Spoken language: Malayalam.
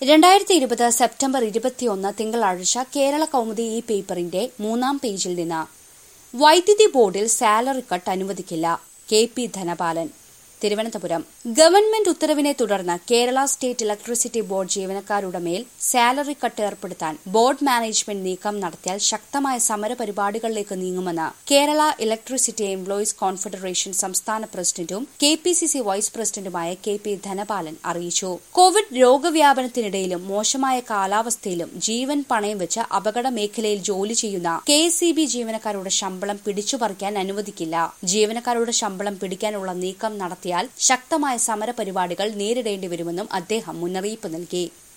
രണ്ടായിരത്തി ഇരുപത് സെപ്റ്റംബർ ഇരുപത്തിയൊന്ന് തിങ്കളാഴ്ച കേരള കൗമുദി ഈ പേപ്പറിന്റെ മൂന്നാം പേജിൽ നിന്ന് വൈദ്യുതി ബോർഡിൽ സാലറി കട്ട് അനുവദിക്കില്ല K P Dhanapalan Thiruvananthapuram government ഉത്തരവിനെ തുടർന്ന് കേരള സ്റ്റേറ്റ് ഇലക്ട്രിസിറ്റി ബോർഡ് ജീവനക്കാരുടെ മേൽ സാലറി കട്ട് ഏർപ്പെടുത്താൻ ബോർഡ് മാനേജ്മെന്റ് നീക്കം നടത്തിയാൽ ശക്തമായ സമരപരിപാടികളിലേക്ക് നീങ്ങുമെന്ന് കേരള ഇലക്ട്രിസിറ്റി എംപ്ലോയീസ് കോൺഫെഡറേഷൻ സംസ്ഥാന പ്രസിഡന്റും K P C C vice പ്രസിഡന്റുമായ കെ പി ധനപാലൻ അറിയിച്ചു കോവിഡ് രോഗവ്യാപനത്തിനിടയിലും മോശമായ കാലാവസ്ഥയിലും ജീവൻ പണയം വെച്ച് അപകട മേഖലയിൽ ജോലി ചെയ്യുന്ന കെ എസ് ഇ ബി ജീവനക്കാരുടെ ശമ്പളം പിടിച്ചുപറിക്കാൻ അനുവദിക്കില്ല ജീവനക്കാരുടെ ശമ്പളം പിടിക്കാനുള്ള നീക്കം നടത്തിയാൽ ശക്തമായ സമരപരിപാടികൾ നേരിടേണ്ടി വരുമെന്നും അദ്ദേഹം മുന്നറിയിപ്പ് നൽകി